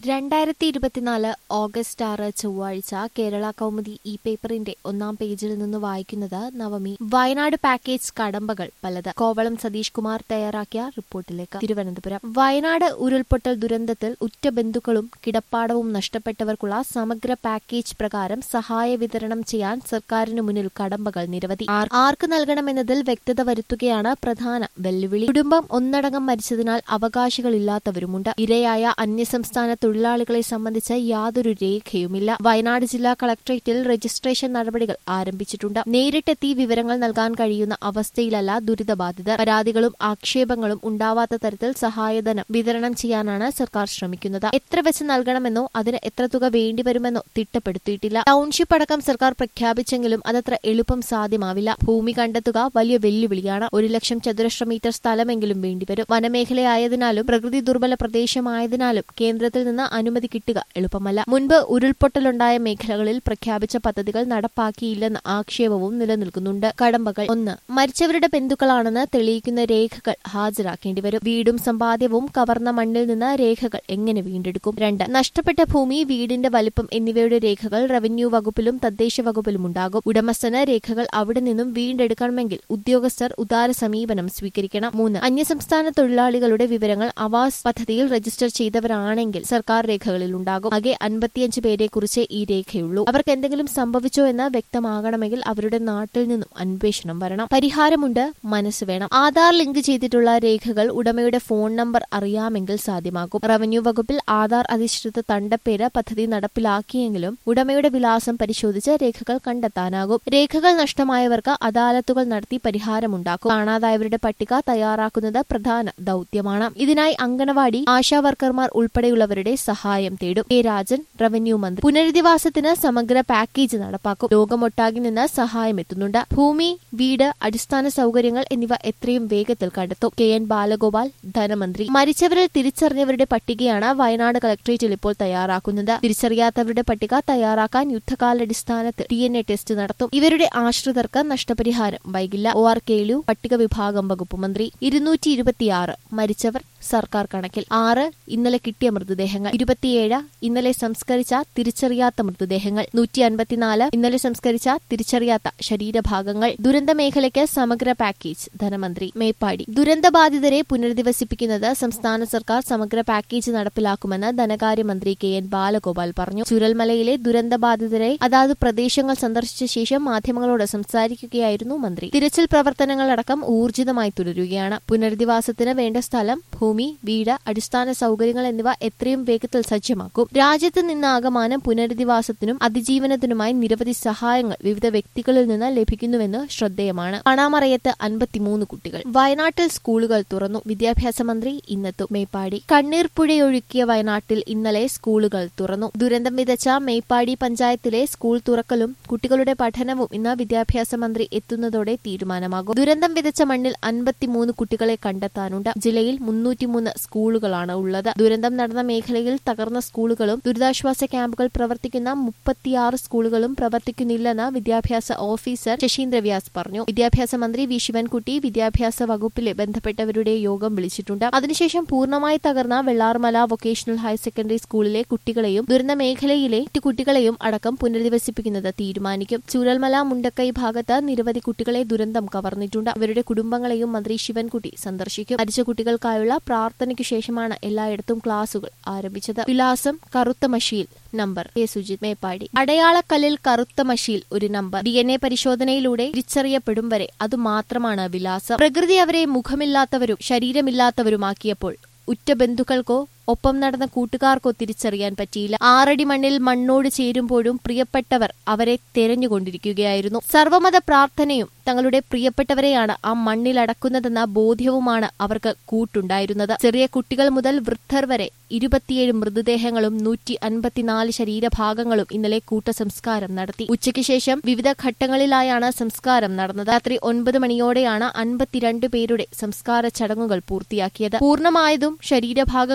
രണ്ടായിരത്തി ഇരുപത്തിനാല് ഓഗസ്റ്റ് ആറ് ചൊവ്വാഴ്ച കേരള കൗമുദി ഇ പേപ്പറിന്റെ ഒന്നാം പേജിൽ നിന്ന് വായിക്കുന്നത് നവമി വയനാട് പാക്കേജ് കടമ്പകൾ പലത് കോവളം സതീഷ് കുമാർ തയ്യാറാക്കിയ റിപ്പോർട്ടിലേക്ക് തിരുവനന്തപുരം വയനാട് ഉരുൾപൊട്ടൽ ദുരന്തത്തിൽ ഉറ്റ ബന്ധുക്കളും കിടപ്പാടവും നഷ്ടപ്പെട്ടവർക്കുള്ള സമഗ്ര പാക്കേജ് പ്രകാരം സഹായ വിതരണം ചെയ്യാൻ സർക്കാരിന് മുന്നിൽ കടമ്പകൾ നിരവധി ആർ- ആർക്ക് നൽകണമെന്നതിൽ വ്യക്തത വരുത്തുകയാണ് പ്രധാന വെല്ലുവിളി കുടുംബം ഒന്നടങ്കം മരിച്ചതിനാൽ അവകാശികളില്ലാത്തവരുമുണ്ട് ഇരയായ അന്യസംസ്ഥാന തൊഴിലാളികളെ സംബന്ധിച്ച് യാതൊരു രേഖയുമില്ല വയനാട് ജില്ലാ കളക്ടറേറ്റിൽ രജിസ്ട്രേഷൻ നടപടികൾ ആരംഭിച്ചിട്ടുണ്ട് നേരിട്ടെത്തി വിവരങ്ങൾ നൽകാൻ കഴിയുന്ന അവസ്ഥയിലല്ല ദുരിതബാധിതർ പരാതികളും ആക്ഷേപങ്ങളും ഉണ്ടാവാത്ത തരത്തിൽ സഹായധനം വിതരണം ചെയ്യാനാണ് സർക്കാർ ശ്രമിക്കുന്നത് എത്ര വെച്ച് നൽകണമെന്നോ അതിന് എത്ര തുക വേണ്ടിവരുമെന്നോ തിട്ടപ്പെടുത്തിയിട്ടില്ല ടൗൺഷിപ്പ് അടക്കം സർക്കാർ പ്രഖ്യാപിച്ചെങ്കിലും അതത്ര എളുപ്പം സാധ്യമാവില്ല ഭൂമി കണ്ടെത്തുക വലിയ വെല്ലുവിളിയാണ് ഒരു ലക്ഷം ചതുരശ്ര മീറ്റർ സ്ഥലമെങ്കിലും വേണ്ടിവരും വനമേഖലയായതിനാലും പ്രകൃതി ദുർബല പ്രദേശമായതിനാലും കേന്ദ്രത്തിൽ നിന്ന് അനുമതി കിട്ടുക എളുപ്പമല്ല മുൻപ് ഉരുൾപൊട്ടലുണ്ടായ മേഖലകളിൽ പ്രഖ്യാപിച്ച പദ്ധതികൾ നടപ്പാക്കിയില്ലെന്ന ആക്ഷേപവും നിലനിൽക്കുന്നുണ്ട് കടമ്പകൾ ഒന്ന് മരിച്ചവരുടെ ബന്ധുക്കളാണെന്ന് തെളിയിക്കുന്ന രേഖകൾ ഹാജരാക്കേണ്ടി വരും വീടും സമ്പാദ്യവും കവർന്ന മണ്ണിൽ നിന്ന് രേഖകൾ എങ്ങനെ വീണ്ടെടുക്കും രണ്ട് നഷ്ടപ്പെട്ട ഭൂമി വീടിന്റെ വലിപ്പം എന്നിവയുടെ രേഖകൾ റവന്യൂ വകുപ്പിലും തദ്ദേശ വകുപ്പിലും ഉണ്ടാകും ഉടമസ്ഥന് രേഖകൾ അവിടെ നിന്നും വീണ്ടെടുക്കണമെങ്കിൽ ഉദ്യോഗസ്ഥർ ഉദാര സമീപനം സ്വീകരിക്കണം മൂന്ന് അന്യസംസ്ഥാന തൊഴിലാളികളുടെ വിവരങ്ങൾ ആവാസ് പദ്ധതിയിൽ രജിസ്റ്റർ ചെയ്തവരാണെങ്കിൽ സർക്കാർ രേഖകളിൽ ഉണ്ടാകും ആകെ അൻപത്തിയഞ്ച് പേരെ കുറിച്ച് ഈ രേഖയുള്ളൂ അവർക്ക് എന്തെങ്കിലും സംഭവിച്ചോ എന്ന് വ്യക്തമാകണമെങ്കിൽ അവരുടെ നാട്ടിൽ നിന്നും അന്വേഷണം വരണം പരിഹാരമുണ്ട് മനസ്സ് വേണം ആധാർ ലിങ്ക് ചെയ്തിട്ടുള്ള രേഖകൾ ഉടമയുടെ ഫോൺ നമ്പർ അറിയാമെങ്കിൽ സാധ്യമാകും റവന്യൂ വകുപ്പിൽ ആധാർ അധിഷ്ഠിത തണ്ടപ്പേര് പദ്ധതി നടപ്പിലാക്കിയെങ്കിലും ഉടമയുടെ വിലാസം പരിശോധിച്ച് രേഖകൾ കണ്ടെത്താനാകും രേഖകൾ നഷ്ടമായവർക്ക് അദാലത്തുകൾ നടത്തി പരിഹാരമുണ്ടാക്കും കാണാതായവരുടെ പട്ടിക തയ്യാറാക്കുന്നത് പ്രധാന ദൌത്യമാണ് ഇതിനായി അങ്കണവാടി ആശാ വർക്കർമാർ ഉൾപ്പെടെയുള്ളവരുടെ സഹായം തേടും കെ രാജൻ റവന്യൂ മന്ത്രി പുനരധിവാസത്തിന് സമഗ്ര പാക്കേജ് നടപ്പാക്കും ലോകമൊട്ടാകെ നിന്ന് സഹായം എത്തുന്നുണ്ട് ഭൂമി വീട് അടിസ്ഥാന സൗകര്യങ്ങൾ എന്നിവ എത്രയും വേഗത്തിൽ കണ്ടെത്തും കെ എൻ ബാലഗോപാൽ ധനമന്ത്രി മരിച്ചവരിൽ തിരിച്ചറിഞ്ഞവരുടെ പട്ടികയാണ് വയനാട് കളക്ടറേറ്റിൽ ഇപ്പോൾ തയ്യാറാക്കുന്നത് തിരിച്ചറിയാത്തവരുടെ പട്ടിക തയ്യാറാക്കാൻ യുദ്ധകാലാടിസ്ഥാനത്തിൽ ഡി എൻ എ ടെസ്റ്റ് നടത്തും ഇവരുടെ ആശ്രിതർക്ക് നഷ്ടപരിഹാരം വൈകില്ല ഒ ആർ കേലു പട്ടിക വിഭാഗം വകുപ്പ് മന്ത്രി ഇരുന്നൂറ്റി ഇരുപത്തിയാറ് മരിച്ചവർ സർക്കാർ കണക്കിൽ ആറ് ഇന്നലെ കിട്ടിയ മൃതദേഹങ്ങൾ ഇരുപത്തിയേഴ് ഇന്നലെ സംസ്കരിച്ച തിരിച്ചറിയാത്ത മൃതദേഹങ്ങൾ നൂറ്റി അൻപത്തിനാല് ഇന്നലെ സംസ്കരിച്ച തിരിച്ചറിയാത്ത ശരീരഭാഗങ്ങൾ ദുരന്ത മേഖലയ്ക്ക് സമഗ്ര പാക്കേജ് ധനമന്ത്രി മേപ്പാടി ദുരന്തബാധിതരെ പുനരധിവസിപ്പിക്കുന്നത് സംസ്ഥാന സർക്കാർ സമഗ്ര പാക്കേജ് നടപ്പിലാക്കുമെന്ന് ധനകാര്യമന്ത്രി കെ എൻ ബാലഗോപാൽ പറഞ്ഞു ചുരൽമലയിലെ ദുരന്തബാധിതരെ അതാത് പ്രദേശങ്ങൾ സന്ദർശിച്ച ശേഷം മാധ്യമങ്ങളോട് സംസാരിക്കുകയായിരുന്നു മന്ത്രി തിരച്ചിൽ പ്രവർത്തനങ്ങളടക്കം ഊർജിതമായി തുടരുകയാണ് പുനരധിവാസത്തിന് വേണ്ട സ്ഥലം ഭൂമി വീട് അടിസ്ഥാന സൗകര്യങ്ങൾ എന്നിവ എത്രയും വേഗത്തിൽ സജ്ജമാക്കും രാജ്യത്ത് നിന്നാകമാനം പുനരധിവാസത്തിനും അതിജീവനത്തിനുമായി നിരവധി സഹായങ്ങൾ വിവിധ വ്യക്തികളിൽ നിന്ന് ലഭിക്കുന്നുവെന്ന് ശ്രദ്ധേയമാണ് പണാമറയത്ത് അൻപത്തിമൂന്ന് കുട്ടികൾ വയനാട്ടിൽ സ്കൂളുകൾ തുറന്നു വിദ്യാഭ്യാസ മന്ത്രി ഇന്നെത്തും മേപ്പാടി കണ്ണീർ പുഴയൊഴുക്കിയ വയനാട്ടിൽ ഇന്നലെ സ്കൂളുകൾ തുറന്നു ദുരന്തം വിതച്ച മേപ്പാടി പഞ്ചായത്തിലെ സ്കൂൾ തുറക്കലും കുട്ടികളുടെ പഠനവും ഇന്ന് വിദ്യാഭ്യാസ മന്ത്രി എത്തുന്നതോടെ തീരുമാനമാകും ദുരന്തം വിതച്ച മണ്ണിൽ അൻപത്തിമൂന്ന് കുട്ടികളെ കണ്ടെത്താനുണ്ട് ജില്ലയിൽ മുന്നൂറ്റിമൂന്ന് സ്കൂളുകളാണ് ഉള്ളത് ദുരന്തം നടന്ന മേഖലയിൽ തകർന്ന സ്കൂളുകളും ദുരിതാശ്വാസ ക്യാമ്പുകൾ പ്രവർത്തിക്കുന്ന മുപ്പത്തിയാറ് സ്കൂളുകളും പ്രവർത്തിക്കുന്നില്ലെന്ന് വിദ്യാഭ്യാസ ഓഫീസർ ശശീന്ദ്ര വ്യാസ് പറഞ്ഞു വിദ്യാഭ്യാസ മന്ത്രി വി ശിവൻകുട്ടി വിദ്യാഭ്യാസ വകുപ്പിലെ ബന്ധപ്പെട്ടവരുടെ യോഗം വിളിച്ചിട്ടുണ്ട് അതിനുശേഷം പൂർണ്ണമായി തകർന്ന വെള്ളാർമല വൊക്കേഷണൽ ഹയർ സെക്കൻഡറി സ്കൂളിലെ കുട്ടികളെയും ദുരന്ത മേഖലയിലെ മറ്റ് കുട്ടികളെയും അടക്കം പുനരധിവസിപ്പിക്കുന്നത് തീരുമാനിക്കും ചൂരൽമല മുണ്ടക്കൈ ഭാഗത്ത് നിരവധി കുട്ടികളെ ദുരന്തം കവർന്നിട്ടുണ്ട് അവരുടെ കുടുംബങ്ങളെയും മന്ത്രി ശിവൻകുട്ടി സന്ദർശിക്കും മരിച്ച കുട്ടികൾക്കായുള്ള പ്രാർത്ഥനയ്ക്കു ശേഷമാണ് എല്ലായിടത്തും ക്ലാസുകൾ ആരംഭിച്ചത് വിലാസം കറുത്ത മഷിയിൽ നമ്പർ കെ സുജിത് മേപ്പാടി അടയാളക്കല്ലിൽ കറുത്ത മഷിയിൽ ഒരു നമ്പർ ഡി എൻ എ പരിശോധനയിലൂടെ തിരിച്ചറിയപ്പെടും വരെ അതുമാത്രമാണ് വിലാസം പ്രകൃതി അവരെ മുഖമില്ലാത്തവരും ശരീരമില്ലാത്തവരുമാക്കിയപ്പോൾ ഉറ്റ ബന്ധുക്കൾക്കോ ഒപ്പം നടന്ന കൂട്ടുകാർക്കോ തിരിച്ചറിയാൻ പറ്റിയില്ല ആറടി മണ്ണിൽ മണ്ണോട് ചേരുമ്പോഴും പ്രിയപ്പെട്ടവർ അവരെ തെരഞ്ഞുകൊണ്ടിരിക്കുകയായിരുന്നു സർവമത പ്രാർത്ഥനയും തങ്ങളുടെ പ്രിയപ്പെട്ടവരെയാണ് ആ മണ്ണിലടക്കുന്നതെന്ന ബോധ്യവുമാണ് അവർക്ക് കൂട്ടുണ്ടായിരുന്നത് ചെറിയ കുട്ടികൾ മുതൽ വൃദ്ധർ വരെ ഇരുപത്തിയേഴ് മൃതദേഹങ്ങളും നൂറ്റി അൻപത്തിനാല് ശരീരഭാഗങ്ങളും ഇന്നലെ കൂട്ടസംസ്കാരം നടത്തി ഉച്ചയ്ക്ക് ശേഷം വിവിധ ഘട്ടങ്ങളിലായാണ് സംസ്കാരം നടന്നത് രാത്രി ഒൻപത് മണിയോടെയാണ് അൻപത്തിരണ്ട് പേരുടെ സംസ്കാര ചടങ്ങുകൾ പൂർത്തിയാക്കിയത് പൂർണ്ണമായതും ശരീരഭാഗങ്ങളും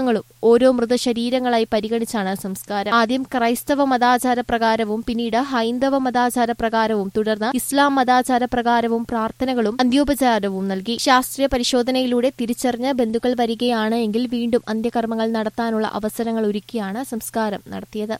ഓരോ മൃതശരീരങ്ങളായി പരിഗണിച്ചാണ് സംസ്കാരം ആദ്യം ക്രൈസ്തവ മതാചാര പ്രകാരവും പിന്നീട് ഹൈന്ദവ മതാചാര പ്രകാരവും തുടർന്ന് ഇസ്ലാം മതാചാര പ്രകാരവും പ്രാർത്ഥനകളും അന്ത്യോപചാരവും നൽകി ശാസ്ത്രീയ പരിശോധനയിലൂടെ തിരിച്ചറിഞ്ഞ് ബന്ധുക്കൾ വരികയാണ് എങ്കിൽ വീണ്ടും അന്ത്യകർമ്മങ്ങൾ നടത്താനുള്ള അവസരങ്ങൾ ഒരുക്കിയാണ് സംസ്കാരം നടത്തിയത്